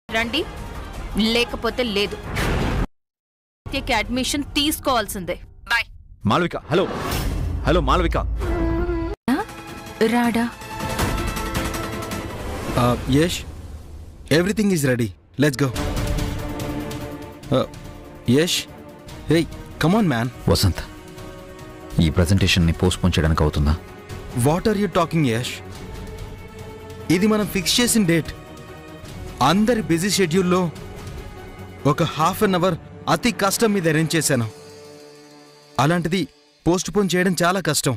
రండి లేకపోతే లేదు నిత్యకి అడ్మిషన్ తీసుకోవాల్సిందే bye Malavika hello hello Malavika రాడా Yash everything is ready let's go Yash hey come on man Vasanth ఈ ప్రజెంటేషన్ని పోస్ట్పోన్ చేయడానికి అవుతుందా what are you talking Yash ఇది మనం ఫిక్స్ చేసిన డేట్ అందరి బిజీ షెడ్యూల్లో ఒక హాఫ్ అన్ అవర్ అతి కష్టం మీద అరేంజ్ చేశాను అలాంటిది పోస్ట్ పోన్ చేయడం చాలా కష్టం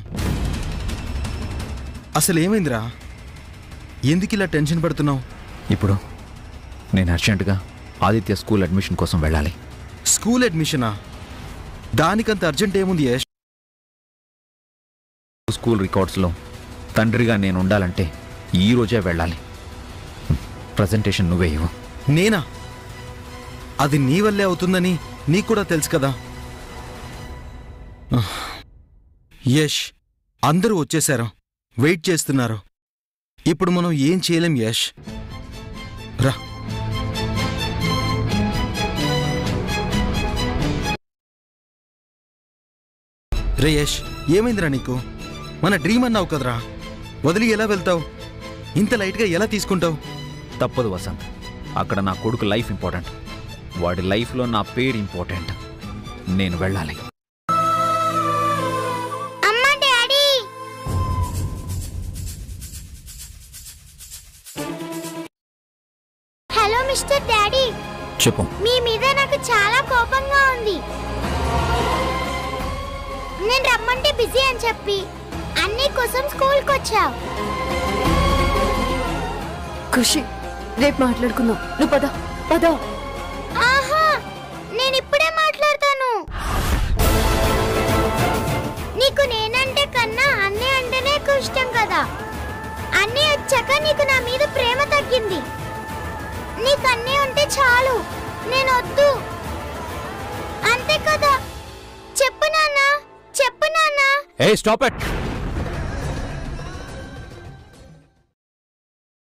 అసలు ఏమైందిరా ఎందుకు ఇలా టెన్షన్ పడుతున్నావు ఇప్పుడు నేను అర్జెంటుగా ఆదిత్య స్కూల్ అడ్మిషన్ కోసం వెళ్ళాలి స్కూల్ అడ్మిషనా దానికంత అర్జెంట్ ఏముంది యష్ స్కూల్ రికార్డ్స్లో తండ్రిగా నేను ఉండాలంటే ఈ రోజే వెళ్ళాలి ప్రజెంటేషన్ నువ్వే ఇవ్వు నేనా అది నీ వల్లే అవుతుందని నీకు కూడా తెలుసు కదా యష్ అందరూ వచ్చేశారు వెయిట్ చేస్తున్నారు ఇప్పుడు మనం ఏం చేయలేం యష్ రా రే యష్ ఏమైందిరా నీకు మన డ్రీమ్ అన్నావు కదరా వదిలి ఎలా వెళ్తావు ఇంత లైట్గా ఎలా తీసుకుంటావు తప్పదు వసంత్ అక్కడ నా కొడుకు లైఫ్ ఇంపార్టెంట్ వాడి లైఫ్లో నా పేరు ఇంపార్టెంట్ నేను వెళ్ళాలి అమ్మా డాడీ హలో మిస్టర్ డాడీ చెప్పు మీ మీద నాకు చాలా కోపంగా ఉంది నేను రమ్మంటే బిజీ అని చెప్పి అన్ని కోసం స్కూల్కి వచ్చావు ఖుషి రేపు మాట్లాడుకుందాం నువ్వు పద పద ఆహా నేను ఇప్పుడే మాట్లాడతాను నీకు నేనంటే కన్నా అన్నీ అంటేనే ఎక్కువ ఇష్టం కదా అన్నీ వచ్చాక నీకు నా మీద ప్రేమ తగ్గింది నీకు అన్నీ ఉంటే చాలు నేను వద్దు అంతే కదా చెప్పు నాన్న చెప్పు నాన్న ఏ స్టాప్ ఇట్